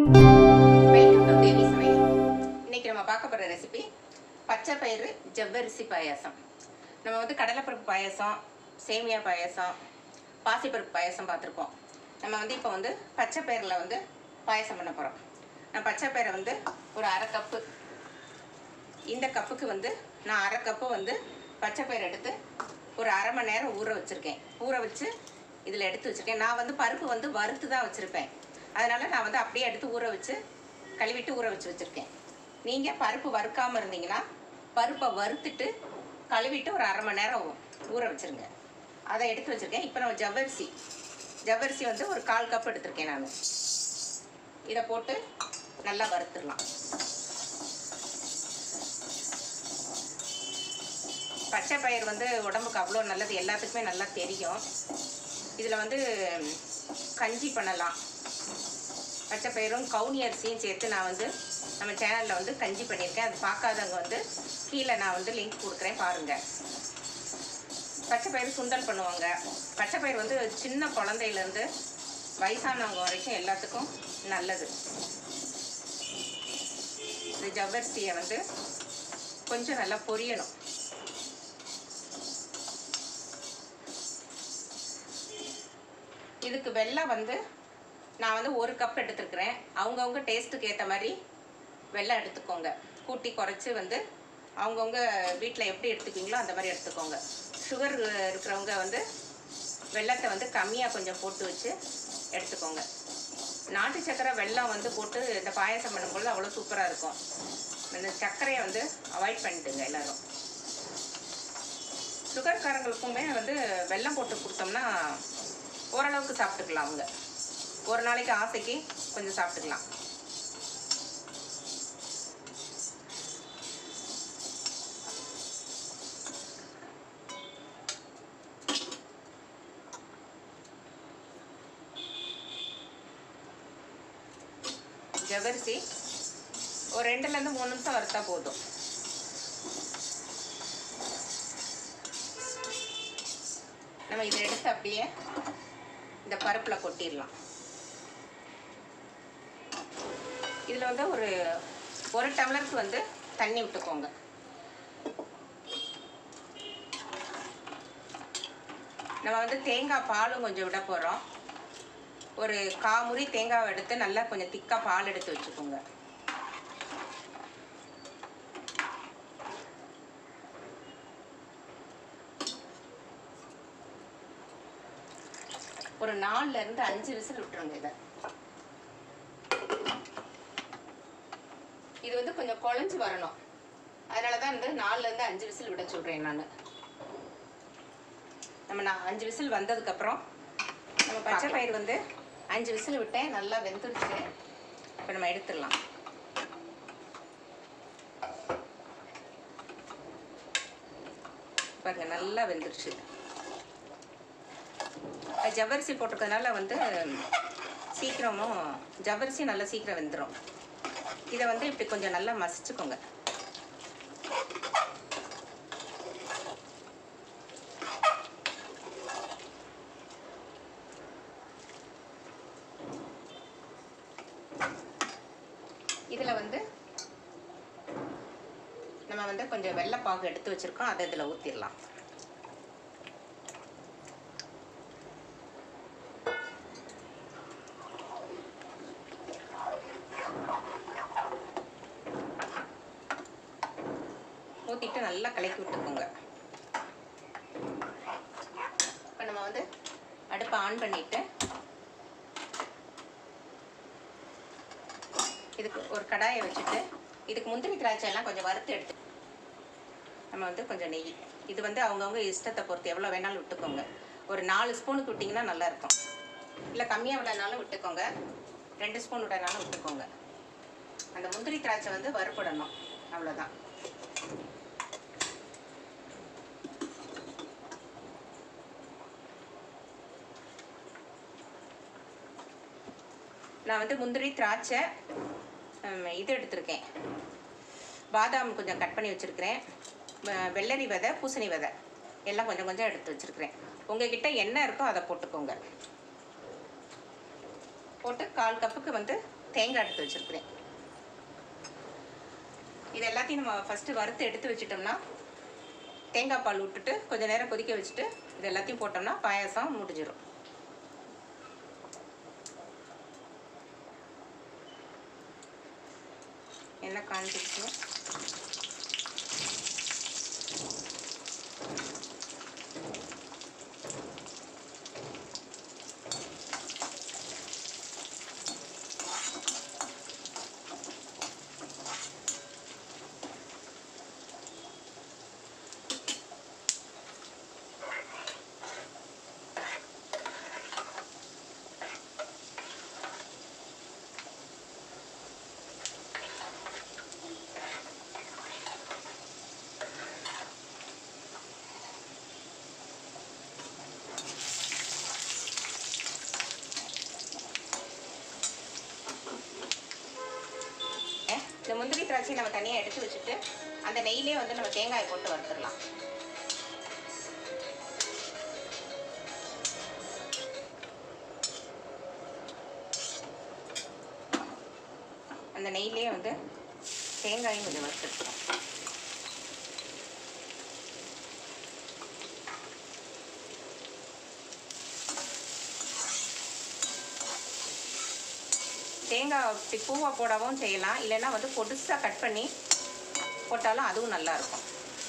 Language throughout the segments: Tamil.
வெல்கம் டு தேவி சமையல் இன்னைக்கு நம்ம பார்க்க போகிற ரெசிபி பச்சை பயிறு ஜவ்வரிசி பாயாசம் நம்ம வந்து கடலைப்பருப்பு பாயாசம் சேமியா பாயாசம் பாசிப்பருப்பு பாயாசம் பார்த்துருப்போம் நம்ம வந்து இப்போ வந்து பச்சை பயிரில் வந்து பாயாசம் பண்ண போகிறோம் நான் பச்சை பயிரை வந்து ஒரு அரை கப்பு இந்த கப்புக்கு வந்து நான் அரை கப்பு வந்து பச்சை பயிர் எடுத்து ஒரு அரை மணி நேரம் ஊற வச்சுருக்கேன் ஊற வச்சு இதில் எடுத்து வச்சுருக்கேன் நான் வந்து பருப்பு வந்து வறுத்து தான் வச்சுருப்பேன் அதனால் நான் வந்து அப்படியே எடுத்து ஊற வச்சு கழுவிட்டு ஊற வச்சு வச்சுருக்கேன் நீங்கள் பருப்பு வறுக்காமல் இருந்தீங்கன்னா பருப்பை வறுத்துட்டு கழுவிட்டு ஒரு அரை மணி நேரம் ஊற வச்சுருங்க அதை எடுத்து வச்சுருக்கேன் இப்போ நம்ம ஜவ்வரிசி ஜவ்வரிசி வந்து ஒரு கால் கப் எடுத்திருக்கேன் நான் இதை போட்டு நல்லா வறுத்துடலாம் பச்சை பயிர் வந்து உடம்புக்கு அவ்வளோ நல்லது எல்லாத்துக்குமே நல்லா தெரியும் இதில் வந்து கஞ்சி பண்ணலாம் பச்சை பயிரும் கவுனி அரிசியும் சேர்த்து நான் வந்து நம்ம சேனலில் வந்து கஞ்சி பண்ணியிருக்கேன் அது பார்க்காதவங்க வந்து கீழே நான் வந்து லிங்க் கொடுக்குறேன் பாருங்கள் பச்சை பயிர் சுண்டல் பண்ணுவாங்க பச்சை பயிர் வந்து சின்ன குழந்தையிலேருந்து வயசானவங்க வரைக்கும் எல்லாத்துக்கும் நல்லது இந்த ஜவ்வரிசியை வந்து கொஞ்சம் நல்லா பொரியணும் இதுக்கு வெல்லம் வந்து நான் வந்து ஒரு கப் எடுத்துருக்கிறேன் அவங்கவுங்க டேஸ்ட்டுக்கு ஏற்ற மாதிரி வெல்லம் எடுத்துக்கோங்க கூட்டி குறைச்சி வந்து அவங்கவுங்க வீட்டில் எப்படி எடுத்துக்குவீங்களோ அந்த மாதிரி எடுத்துக்கோங்க சுகர் இருக்கிறவங்க வந்து வெல்லத்தை வந்து கம்மியாக கொஞ்சம் போட்டு வச்சு எடுத்துக்கோங்க நாட்டு சக்கரை வெல்லம் வந்து போட்டு இந்த பாயாசம் பண்ணும்போது அவ்வளோ சூப்பராக இருக்கும் இந்த சர்க்கரையை வந்து அவாய்ட் பண்ணிட்டுங்க எல்லோரும் சுகர்காரங்களுக்குமே வந்து வெல்லம் போட்டு கொடுத்தோம்னா ஓரளவுக்கு சாப்பிட்டுக்கலாம் அவங்க ஒரு நாளைக்கு ஆசைக்கு கொஞ்சம் சாப்பிட்டுக்கலாம் ஜவரிசி ஒரு ரெண்டுலேருந்து மூணு நிமிஷம் வறுத்தா போதும் நம்ம இதை எடுத்து அப்படியே இந்த பருப்பில் கொட்டிடலாம் இதில் வந்து ஒரு ஒரு டம்ளருக்கு வந்து தண்ணி விட்டுக்கோங்க நம்ம வந்து தேங்காய் பாலும் கொஞ்சம் விட போகிறோம் ஒரு காமுறி தேங்காவை எடுத்து நல்லா கொஞ்சம் திக்காக பால் எடுத்து வச்சுக்கோங்க ஒரு நாலுல இருந்து அஞ்சு விசில் விட்டுருங்க இதை இது வந்து கொஞ்சம் குழஞ்சு வரணும் அதனால தான் வந்து நாலுல இருந்து அஞ்சு விசில் விட சொல்கிறேன் நான் நம்ம நான் அஞ்சு விசில் வந்ததுக்கப்புறம் நம்ம பச்சை பயிர் வந்து அஞ்சு விசில் விட்டேன் நல்லா வெந்துருச்சு இப்போ நம்ம எடுத்துடலாம் பாருங்க நல்லா வெந்துருச்சு அது ஜவ்வரிசி போட்டிருக்கறதுனால வந்து சீக்கிரமும் ஜவ்வரிசி நல்லா சீக்கிரம் வெந்துடும் இதை வந்து இப்படி கொஞ்சம் நல்லா மசிச்சுக்கோங்க இதில் வந்து நம்ம வந்து கொஞ்சம் வெள்ளைப்பாகு எடுத்து வச்சுருக்கோம் அதை இதில் ஊற்றிடலாம் ஊற்றிட்டு நல்லா கலக்கி விட்டுக்கோங்க இப்போ நம்ம வந்து அடுப்பை ஆன் பண்ணிட்டு இதுக்கு ஒரு கடாயை வச்சுட்டு இதுக்கு முந்திரி திராட்சை எல்லாம் கொஞ்சம் வறுத்து எடுத்து நம்ம வந்து கொஞ்சம் நெய் இது வந்து அவங்கவுங்க இஷ்டத்தை பொறுத்து எவ்வளோ வேணாலும் விட்டுக்கோங்க ஒரு நாலு ஸ்பூனுக்கு விட்டிங்கன்னா நல்லா இருக்கும் இல்லை கம்மியாக விடனாலும் விட்டுக்கோங்க ரெண்டு ஸ்பூன் விடனாலும் விட்டுக்கோங்க அந்த முந்திரி திராட்சை வந்து வறுபடணும் அவ்வளோதான் நான் வந்து முந்திரி திராட்சை ஹம், இது எடுத்திருக்கேன் பாதாம் கொஞ்சம் கட் பண்ணி வச்சுருக்கிறேன் வெள்ளரி விதை பூசணி விதை எல்லாம் கொஞ்சம் கொஞ்சம் எடுத்து வச்சுருக்கிறேன் உங்ககிட்ட என்ன இருக்கோ அதை போட்டுக்கோங்க போட்டு கால் கப்புக்கு வந்து தேங்காய் எடுத்து வச்சுருக்கிறேன் இது எல்லாத்தையும் நம்ம ஃபஸ்ட்டு வறுத்து எடுத்து வச்சிட்டோம்னா தேங்காய் பால் விட்டுட்டு கொஞ்சம் நேரம் கொதிக்க வச்சுட்டு இது எல்லாத்தையும் போட்டோம்னா பாயாசம் முடிஞ்சிடும் என்ன காஞ்சிச்சு அஹ், இந்த முந்திரி திராட்சையை நம்ம தனியாக எடுத்து வச்சுட்டு அந்த நெய்யிலே வந்து நம்ம தேங்காயை போட்டு வறுத்துடலாம் அந்த நெய்யிலே வந்து தேங்காயும் கொஞ்சம் வறுத்துருக்கோம் தேங்காய் இப்படி பூவாக போடவும் செய்யலாம் இல்லைன்னா வந்து பொடுசாக கட் பண்ணி போட்டாலும் அதுவும் நல்லா இருக்கும்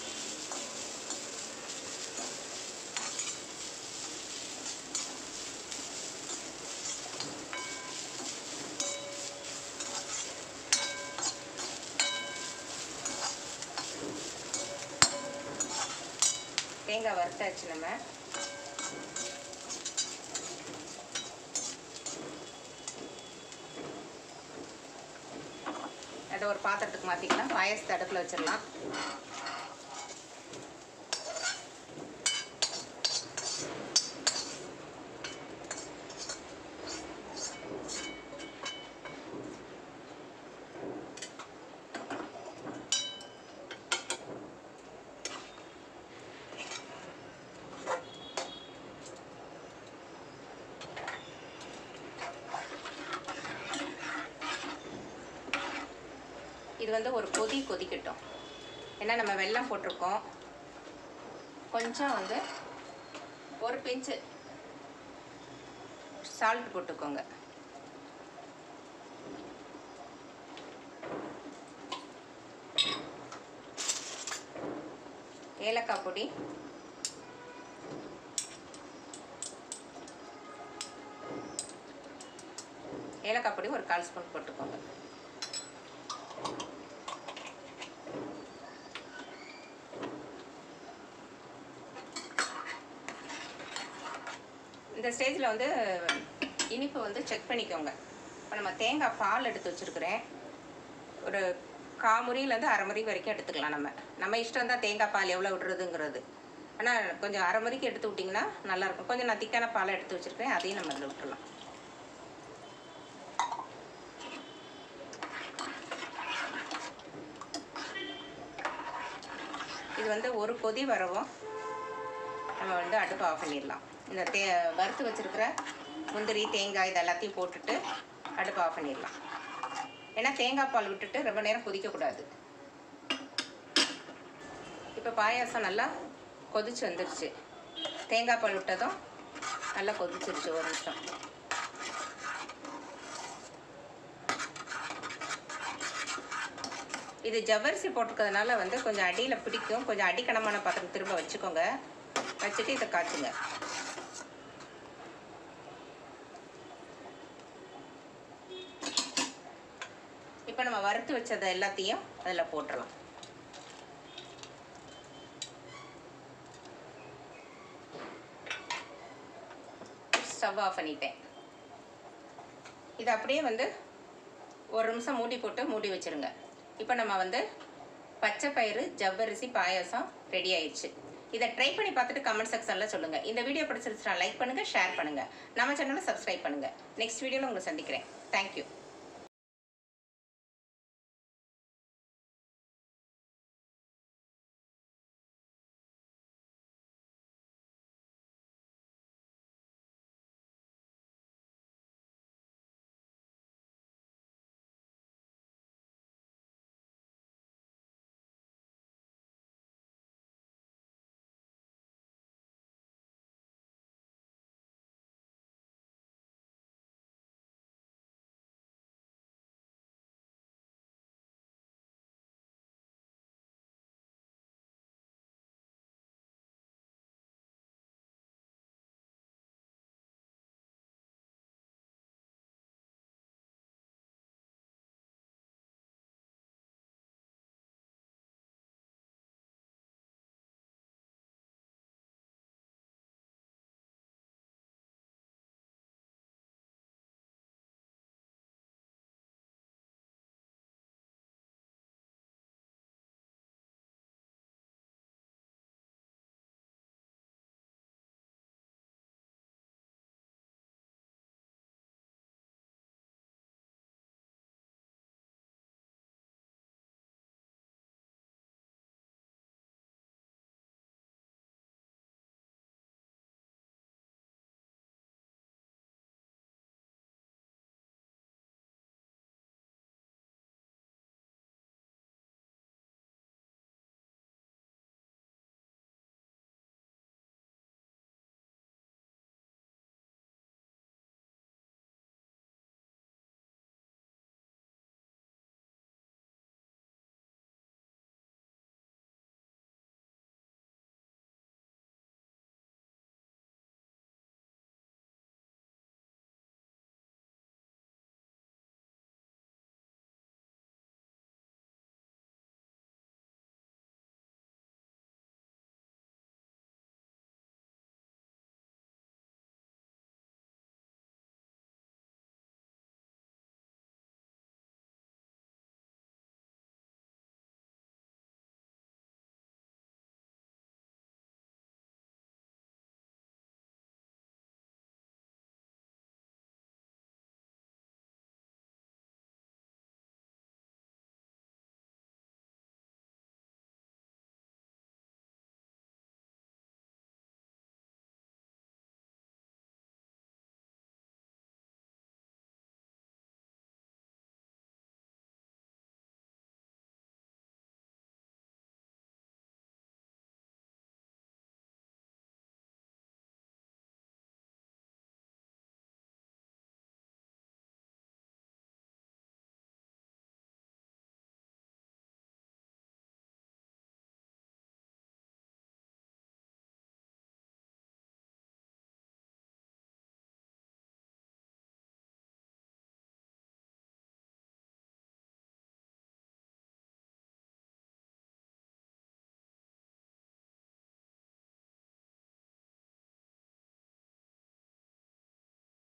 தேங்காய் வறுத்தாச்சு நம்ம அதை ஒரு பாத்திரத்துக்கு மாற்றிக்கலாம் பாயசத்தை அடுப்பில் வச்சிடலாம் இது வந்து ஒரு கொதி கொதிக்கட்டும் ஏன்னா நம்ம வெல்லம் போட்டிருக்கோம் கொஞ்சம் வந்து ஒரு பிஞ்சு சால்ட் போட்டுக்கோங்க ஏலக்காய் பொடி ஏலக்காய் பொடி ஒரு கால் ஸ்பூன் போட்டுக்கோங்க இந்த ஸ்டேஜில் வந்து இனிப்பு வந்து செக் பண்ணிக்கோங்க இப்போ நம்ம தேங்காய் பால் எடுத்து வச்சுருக்கிறேன் ஒரு காமுறியிலேருந்து அரை முறி வரைக்கும் எடுத்துக்கலாம் நம்ம நம்ம இஷ்டம் தான் தேங்காய் பால் எவ்வளோ விடுறதுங்கிறது ஆனால் கொஞ்சம் அரை முறிக்கு எடுத்து விட்டிங்கன்னா நல்லாயிருக்கும் கொஞ்சம் நான் திக்கான பாலை எடுத்து வச்சுருக்கேன் அதையும் நம்ம அதில் விட்டுறலாம் இது வந்து ஒரு கொதி வரவும் நம்ம வந்து அடுப்பு ஆஃப் பண்ணிடலாம் இந்த தே வறுத்து வச்சிருக்கிற முந்திரி தேங்காய் இது எல்லாத்தையும் போட்டுட்டு அடுப்பு ஆஃப் பண்ணிடலாம் ஏன்னா தேங்காய் பால் விட்டுட்டு ரொம்ப நேரம் கொதிக்கக்கூடாது இப்போ பாயாசம் நல்லா கொதிச்சு வந்துருச்சு தேங்காய் பால் விட்டதும் நல்லா கொதிச்சிருச்சு ஒரு நிமிஷம் இது ஜவ்வரிசி போட்டிருக்கிறதுனால வந்து கொஞ்சம் அடியில் பிடிக்கும் கொஞ்சம் அடிக்கணமான பாத்திரம் திரும்ப வச்சுக்கோங்க வச்சுட்டு இதை காய்ச்சுங்க இப்போ நம்ம வறுத்து வச்சதை எல்லாத்தையும் அதில் போட்டுடலாம் ஸ்டவ் ஆஃப் பண்ணிட்டேன் இது அப்படியே வந்து ஒரு நிமிஷம் மூடி போட்டு மூடி வச்சிருங்க இப்போ நம்ம வந்து பச்சை பயிறு ஜவ்வரிசி பாயாசம் ரெடி ஆயிடுச்சு இதை ட்ரை பண்ணி பார்த்துட்டு கமெண்ட் செக்ஷனில் சொல்லுங்கள் இந்த வீடியோ பிடிச்சிருச்சுன்னா லைக் பண்ணுங்கள் ஷேர் பண்ணுங்கள் நம்ம சேனலை சப்ஸ்கிரைப் பண்ணுங்கள் நெக்ஸ்ட் வீடியோவில் உங்களை சந்திக்கிறேன் தேங்க்யூ